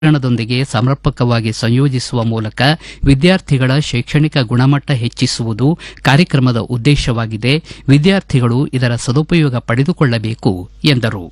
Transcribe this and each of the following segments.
ತಂತ್ರಜ್ಞಾನದೊಂದಿಗೆ ಸಮರ್ಪಕವಾಗಿ ಸಂಯೋಜಿಸುವ ಮೂಲಕ ವಿದ್ಯಾರ್ಥಿಗಳ ಶೈಕ್ಷಣಿಕ ಗುಣಮಟ್ಟ ಹೆಚ್ಚಿಸುವುದು ಕಾರ್ಯಕ್ರಮದ ಉದ್ದೇಶವಾಗಿದೆ ವಿದ್ಯಾರ್ಥಿಗಳು ಇದರ ಸದುಪಯೋಗ ಪಡೆದುಕೊಳ್ಳಬೇಕು ಎಂದರು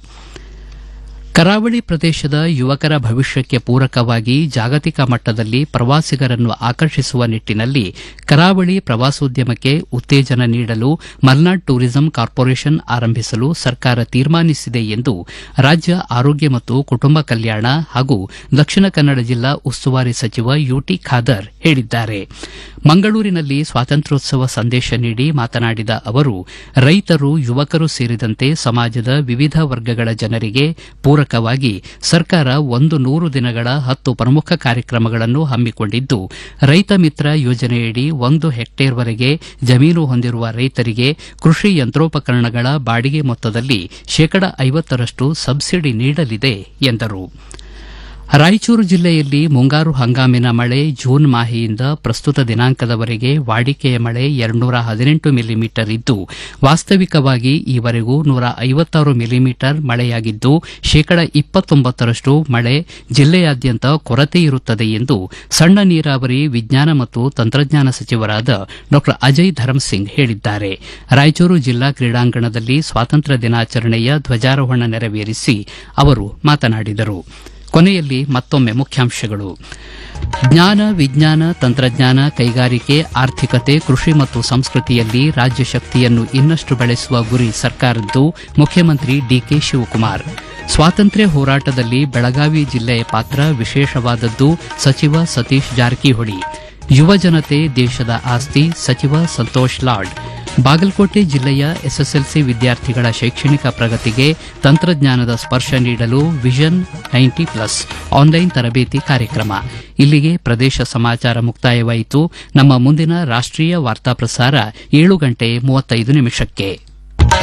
ಕರಾವಳಿ ಪ್ರದೇಶದ ಯುವಕರ ಭವಿಷ್ಯಕ್ಕೆ ಪೂರಕವಾಗಿ ಜಾಗತಿಕ ಮಟ್ಟದಲ್ಲಿ ಪ್ರವಾಸಿಗರನ್ನು ಆಕರ್ಷಿಸುವ ನಿಟ್ಟನಲ್ಲಿ ಕರಾವಳಿ ಪ್ರವಾಸೋದ್ಯಮಕ್ಕೆ ಉತ್ತೇಜನ ನೀಡಲು ಮಲ್ನಾಡ್ ಟೂರಿಸಂ ಕಾರ್ಪೊರೇಷನ್ ಆರಂಭಿಸಲು ಸರ್ಕಾರ ತೀರ್ಮಾನಿಸಿದೆ ಎಂದು ರಾಜ್ಯ ಆರೋಗ್ಯ ಮತ್ತು ಕುಟುಂಬ ಕಲ್ಯಾಣ ಹಾಗೂ ದಕ್ಷಿಣ ಕನ್ನಡ ಜಿಲ್ಲಾ ಉಸ್ತುವಾರಿ ಸಚಿವ ಯುಟಿ ಖಾದರ್ ಹೇಳಿದ್ದಾರೆ ಮಂಗಳೂರಿನಲ್ಲಿ ಸ್ವಾತಂತ್ರ್ಯೋತ್ಸವ ಸಂದೇಶ ನೀಡಿ ಮಾತನಾಡಿದ ಅವರು ರೈತರು ಯುವಕರು ಸೇರಿದಂತೆ ಸಮಾಜದ ವಿವಿಧ ವರ್ಗಗಳ ಜನರಿಗೆ ಪೂರಕವಾಗಿ ಸರ್ಕಾರ ಒಂದು ನೂರು ದಿನಗಳ ಹತ್ತು ಪ್ರಮುಖ ಕಾರ್ಯಕ್ರಮಗಳನ್ನು ಹಮ್ಮಿಕೊಂಡಿದ್ದು ರೈತ ಮಿತ್ರ ಯೋಜನೆಯಡಿ ಒಂದು ಹೆಕ್ಟೇರ್ವರೆಗೆ ಜಮೀನು ಹೊಂದಿರುವ ರೈತರಿಗೆ ಕೃಷಿ ಯಂತ್ರೋಪಕರಣಗಳ ಬಾಡಿಗೆ ಮೊತ್ತದಲ್ಲಿ ಶೇಕಡ ಐವತ್ತರಷ್ಟು ಸಬ್ಸಿಡಿ ನೀಡಲಿದೆ ಎಂದರು ರಾಯಚೂರು ಜಿಲ್ಲೆಯಲ್ಲಿ ಮುಂಗಾರು ಹಂಗಾಮಿನ ಮಳೆ ಜೂನ್ ಮಾಹೆಯಿಂದ ಪ್ರಸ್ತುತ ದಿನಾಂಕದವರೆಗೆ ವಾಡಿಕೆಯ ಮಳೆ ಎರಡ್ನೂರ ಹದಿನೆಂಟು ಮಿಲಿಮೀಟರ್ ಇದ್ದು ವಾಸ್ತವಿಕವಾಗಿ ಈವರೆಗೂ ನೂರ ಐವತ್ತಾರು ಮಿಲಿಮೀಟರ್ ಮಳೆಯಾಗಿದ್ದು ಶೇಕಡ ಇಪ್ಪತ್ತೊಂಬತ್ತರಷ್ಟು ಮಳೆ ಜಿಲ್ಲೆಯಾದ್ಯಂತ ಕೊರತೆ ಇರುತ್ತದೆ ಎಂದು ಸಣ್ಣ ನೀರಾವರಿ ವಿಜ್ಞಾನ ಮತ್ತು ತಂತ್ರಜ್ಞಾನ ಸಚಿವರಾದ ಡಾ ಅಜಯ್ ಧರ್ಮಸಿಂಗ್ ಹೇಳಿದ್ದಾರೆ ರಾಯಚೂರು ಜಿಲ್ಲಾ ಕ್ರೀಡಾಂಗಣದಲ್ಲಿ ಸ್ವಾತಂತ್ರ್ಯ ದಿನಾಚರಣೆಯ ಧ್ವಜಾರೋಹಣ ನೆರವೇರಿಸಿ ಅವರು ಮಾತನಾಡಿದರು ಕೊನೆಯಲ್ಲಿ ಮತ್ತೊಮ್ಮೆ ಮುಖ್ಯಾಂಶಗಳು ಜ್ಞಾನ ವಿಜ್ಞಾನ ತಂತ್ರಜ್ಞಾನ ಕೈಗಾರಿಕೆ ಆರ್ಥಿಕತೆ ಕೃಷಿ ಮತ್ತು ಸಂಸ್ಕೃತಿಯಲ್ಲಿ ರಾಜ್ಯ ಶಕ್ತಿಯನ್ನು ಇನ್ನಷ್ಟು ಬೆಳೆಸುವ ಗುರಿ ಸರ್ಕಾರದ್ದು ಮುಖ್ಯಮಂತ್ರಿ ಡಿಕೆ ಶಿವಕುಮಾರ್ ಸ್ವಾತಂತ್ರ್ಯ ಹೋರಾಟದಲ್ಲಿ ಬೆಳಗಾವಿ ಜಿಲ್ಲೆಯ ಪಾತ್ರ ವಿಶೇಷವಾದದ್ದು ಸಚಿವ ಸತೀಶ್ ಜಾರಕಿಹೊಳಿ ಯುವ ಜನತೆ ದೇಶದ ಆಸ್ತಿ ಸಚಿವ ಸಂತೋಷ್ ಲಾಡ್ ಬಾಗಲಕೋಟೆ ಜಿಲ್ಲೆಯ ಎಸ್ಎಸ್ಎಲ್ಸಿ ವಿದ್ಯಾರ್ಥಿಗಳ ಶೈಕ್ಷಣಿಕ ಪ್ರಗತಿಗೆ ತಂತ್ರಜ್ಞಾನದ ಸ್ಪರ್ಶ ನೀಡಲು ವಿಷನ್ ನೈಂಟಿ ಪ್ಲಸ್ ಆನ್ಲೈನ್ ತರಬೇತಿ ಕಾರ್ಯಕ್ರಮ ಇಲ್ಲಿಗೆ ಪ್ರದೇಶ ಸಮಾಚಾರ ಮುಕ್ತಾಯವಾಯಿತು ನಮ್ಮ ಮುಂದಿನ ರಾಷ್ಟೀಯ ವಾರ್ತಾ ಪ್ರಸಾರ ಏಳು ಗಂಟೆ ಮೂವತ್ತೈದು ನಿಮಿಷಕ್ಕೆ